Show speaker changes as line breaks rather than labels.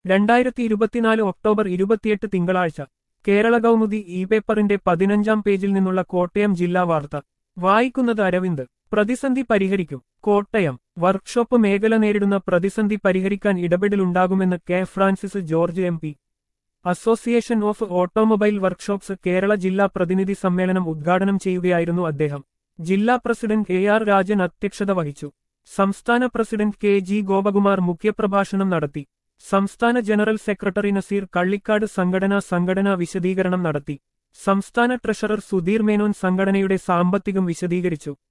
രണ്ടായിരത്തി ഇരുപത്തിനാല് ഒക്ടോബർ ഇരുപത്തിയെട്ട് തിങ്കളാഴ്ച കേരള കൗമുദി ഇ പേപ്പറിന്റെ പതിനഞ്ചാം പേജിൽ നിന്നുള്ള കോട്ടയം ജില്ലാ വാർത്ത വായിക്കുന്നത് അരവിന്ദ് പ്രതിസന്ധി പരിഹരിക്കും കോട്ടയം വർക്ക്ഷോപ്പ് മേഖല നേരിടുന്ന പ്രതിസന്ധി പരിഹരിക്കാൻ ഇടപെടലുണ്ടാകുമെന്ന് K Francis George M P association of automobile workshops Kerala ജില്ലാ പ്രതിനിധി സമ്മേളനം ഉദ്ഘാടനം ചെയ്യുകയായിരുന്നു അദ്ദേഹം ജില്ലാ പ്രസിഡന്റ് എ ആർ രാജൻ അധ്യക്ഷത വഹിച്ചു സംസ്ഥാന പ്രസിഡന്റ് കെ ജി ഗോപകുമാർ മുഖ്യപ്രഭാഷണം നടത്തി സംസ്ഥാന ജനറൽ സെക്രട്ടറി നസീർ കള്ളിക്കാട് സംഘടനാ സംഘടനാ വിശദീകരണം നടത്തി സംസ്ഥാന ട്രഷറർ സുധീർ മേനോൻ സംഘടനയുടെ സാമ്പത്തികം വിശദീകരിച്ചു